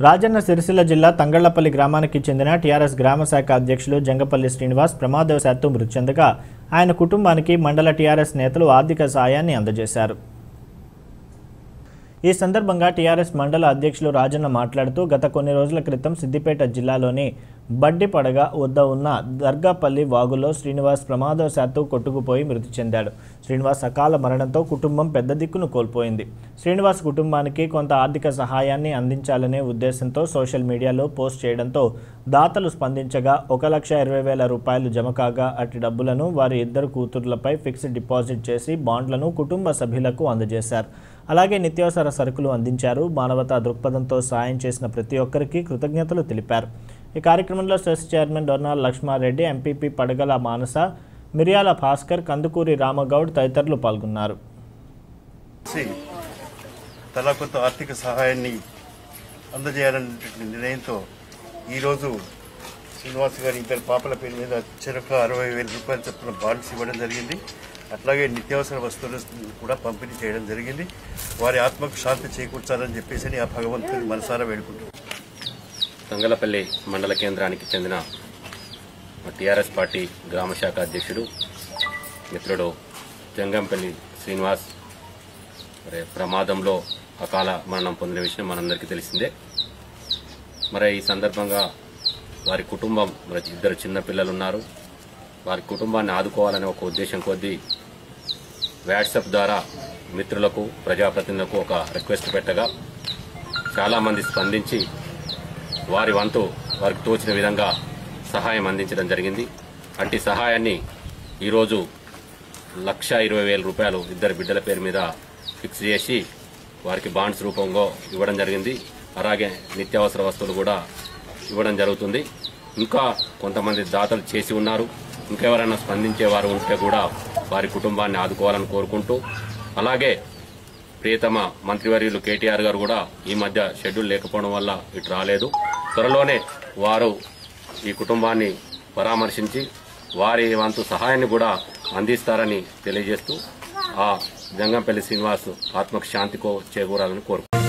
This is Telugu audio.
రాజన్న సిరిసిల్ల జిల్లా తంగళ్లపల్లి గ్రామానికి చెందిన టీఆర్ఎస్ గ్రామ శాఖ అధ్యక్షులు జంగపల్లి శ్రీనివాస్ ప్రమాదవశాత్తు మృతి చెందగా ఆయన కుటుంబానికి మండల టీఆర్ఎస్ నేతలు ఆర్థిక సాయాన్ని అందజేశారు ఈ సందర్భంగా టీఆర్ఎస్ మండల అధ్యక్షులు రాజన్న మాట్లాడుతూ గత కొన్ని రోజుల క్రితం సిద్దిపేట జిల్లాలోని బడ్డిపడగ వద్ద ఉన్న దర్గాపల్లి వాగులో శ్రీనివాస్ ప్రమాదవశాత్తు కొట్టుకుపోయి మృతి చెందాడు శ్రీనివాస్ అకాల మరణంతో కుటుంబం పెద్ద దిక్కును కోల్పోయింది శ్రీనివాస్ కుటుంబానికి కొంత ఆర్థిక సహాయాన్ని అందించాలనే ఉద్దేశంతో సోషల్ మీడియాలో పోస్ట్ చేయడంతో దాతలు స్పందించగా ఒక లక్ష ఇరవై వేల రూపాయలు జమ కాగా అట్టి డబ్బులను వారి ఇద్దరు కూతుర్లపై ఫిక్స్డ్ డిపాజిట్ చేసి బాండ్లను కుటుంబ సభ్యులకు అందజేశారు అలాగే నిత్యావసర సరుకులు అందించారు మానవతా దృక్పథంతో సాయం చేసిన ప్రతి ఒక్కరికి కృతజ్ఞతలు తెలిపారు ఈ కార్యక్రమంలో CESS chairman Dornal Lakshma Reddy MPP Padagala Manasa మిర్యాల భాస్కర్ కందుకూరి రామగౌడ్ తదితరులు పాల్గొన్నారు చేసి తలా కొంత ఆర్థిక సహాయాన్ని అందజేయాలనేటువంటి నిర్ణయంతో ఈరోజు శ్రీనివాస్ గారి ఇద్దరు పాపల పేరు మీద చెరొక అరవై వేల రూపాయల చొప్పున బాండ్స్ ఇవ్వడం జరిగింది అట్లాగే నిత్యావసర వస్తువులు కూడా పంపిణీ చేయడం జరిగింది వారి ఆత్మకు శాంతి చేకూర్చాలని చెప్పేసి ఆ భగవంతుని మనసారా వేడుకుంటున్నాను తంగలపల్లి మండల కేంద్రానికి చెందిన టీఆర్ఎస్ పార్టీ గ్రామ శాఖ అధ్యక్షుడు మిత్రుడు జంగంపల్లి శ్రీనివాస్ మరి ప్రమాదంలో అకాల మరణం పొందిన విషయం మనందరికీ తెలిసిందే మరి ఈ సందర్భంగా వారి కుటుంబం మరి ఇద్దరు చిన్న పిల్లలు ఉన్నారు వారి కుటుంబాన్ని ఆదుకోవాలనే ఒక ఉద్దేశం కొద్దీ వాట్సాప్ ద్వారా మిత్రులకు ప్రజాప్రతినిధులకు ఒక రిక్వెస్ట్ పెట్టగా చాలామంది స్పందించి వారి వంతు వారికి తోచిన విధంగా సహాయం అందించడం జరిగింది అట్టి సహాయాన్ని ఈరోజు లక్ష ఇరవై వేల రూపాయలు ఇద్దరు బిడ్డల పేరు మీద ఫిక్స్ చేసి వారికి బాండ్స్ రూపంలో ఇవ్వడం జరిగింది అలాగే నిత్యావసర వస్తువులు కూడా ఇవ్వడం జరుగుతుంది ఇంకా కొంతమంది దాతలు చేసి ఉన్నారు ఇంకెవరైనా స్పందించేవారు ఉంటే కూడా వారి కుటుంబాన్ని ఆదుకోవాలని కోరుకుంటూ అలాగే ప్రియతమ మంత్రివర్యులు కేటీఆర్ గారు కూడా ఈ మధ్య షెడ్యూల్ లేకపోవడం వల్ల ఇటు రాలేదు త్వరలోనే వారు ఈ కుటుంబాన్ని పరామర్శించి వారి వంతు సహాయాన్ని కూడా అందిస్తారని తెలియజేస్తూ ఆ జంగంపల్లి శ్రీనివాస్ ఆత్మకు శాంతికో చేకూరాలని కోరుకుంటున్నారు